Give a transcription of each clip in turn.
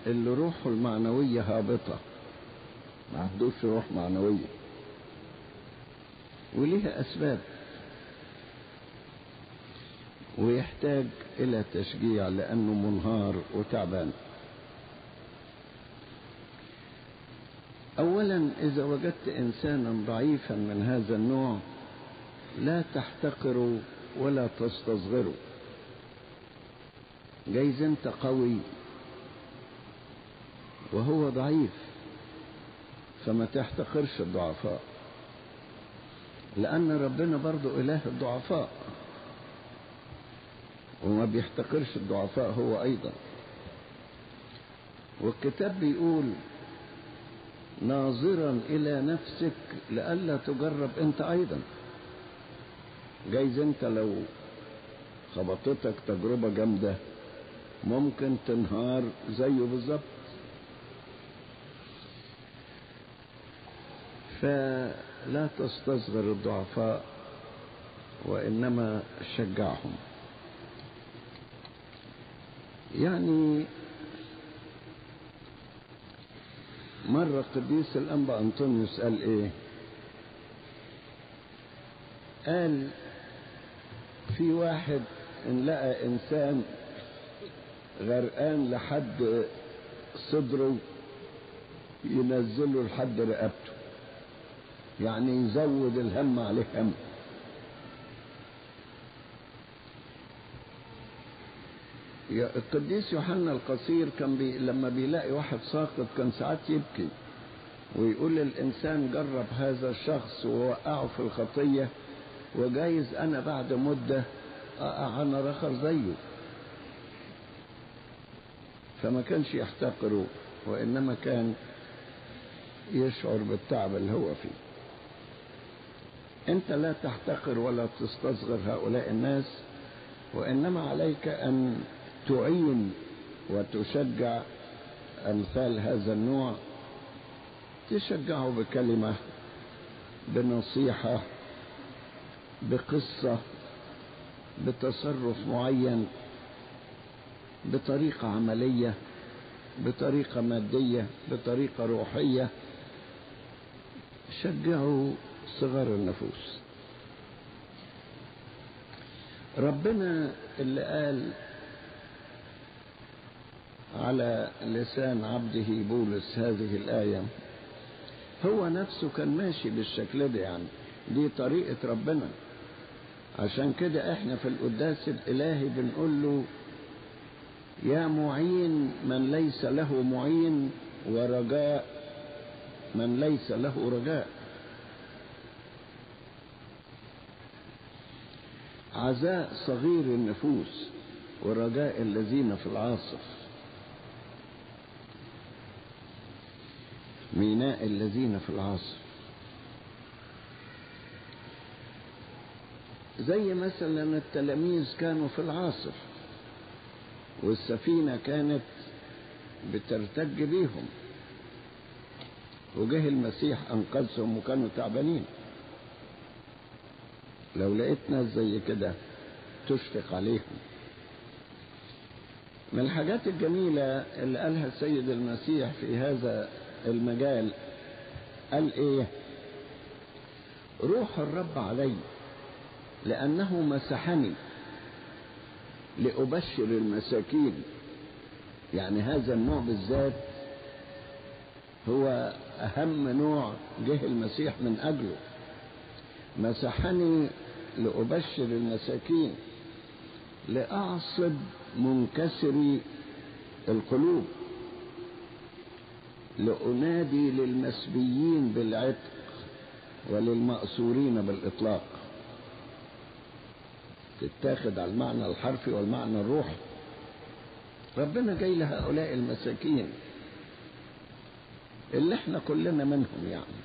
اللي روحه المعنوية هابطة ما عندوش روح معنوية وليها أسباب ويحتاج إلى تشجيع لأنه منهار وتعبان أولا إذا وجدت إنسانا ضعيفا من هذا النوع لا تحتقره ولا تستصغره جايز انت قوي وهو ضعيف فما تحتقرش الضعفاء لأن ربنا برضو إله الضعفاء وما بيحتقرش الضعفاء هو أيضا والكتاب بيقول ناظرا إلى نفسك لئلا تجرب أنت أيضا جايز أنت لو خبطتك تجربة جامدة ممكن تنهار زيه بالظبط فلا تستصغر الضعفاء وإنما شجعهم يعني مرة قديس الأنبا أنطونيوس قال إيه قال في واحد إن لقى إنسان غرقان لحد صدره ينزله لحد رقبته يعني يزود الهم عليه هم القديس يوحنا القصير كان بي لما بيلاقي واحد ساقط كان ساعات يبكي ويقول للإنسان جرب هذا الشخص ووقعه في الخطية وجايز أنا بعد مدة أقع أنا آخر زيه فما كانش يحتقره وإنما كان يشعر بالتعب اللي هو فيه أنت لا تحتقر ولا تستصغر هؤلاء الناس وإنما عليك أن تعين وتشجع أمثال هذا النوع تشجعه بكلمة بنصيحة بقصة بتصرف معين بطريقة عملية بطريقة مادية بطريقة روحية شجعوا صغار النفوس ربنا اللي قال على لسان عبده بولس هذه الآية هو نفسه كان ماشي بالشكل ده يعني دي طريقة ربنا عشان كده احنا في القداس الإلهي بنقول له يا معين من ليس له معين ورجاء من ليس له رجاء عزاء صغير النفوس ورجاء الذين في العاصف ميناء الذين في العاصف زي مثلا التلاميذ كانوا في العاصف والسفينة كانت بترتج بيهم وجه المسيح أنقذهم وكانوا تعبانين لو لقيت ناس زي كده تشفق عليهم من الحاجات الجميلة اللي قالها السيد المسيح في هذا المجال قال ايه روح الرب علي لأنه مسحني لأبشر المساكين يعني هذا النوع بالذات هو أهم نوع جه المسيح من أجله مسحني لأبشر المساكين لأعصب منكسري القلوب لأنادي للمسبيين بالعتق وللمأسورين بالإطلاق تتاخد على المعنى الحرفي والمعنى الروحي ربنا جاي لهؤلاء المساكين اللي احنا كلنا منهم يعني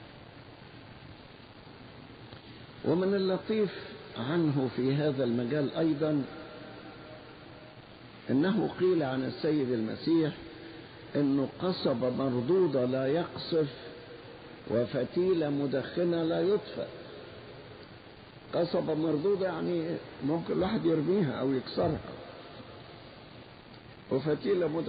ومن اللطيف عنه في هذا المجال ايضا انه قيل عن السيد المسيح انه قصبة مردودة لا يقصف وفتيلة مدخنة لا يطفأ قصبة مردودة يعني ممكن الواحد يرميها او يكسرها وفتيلة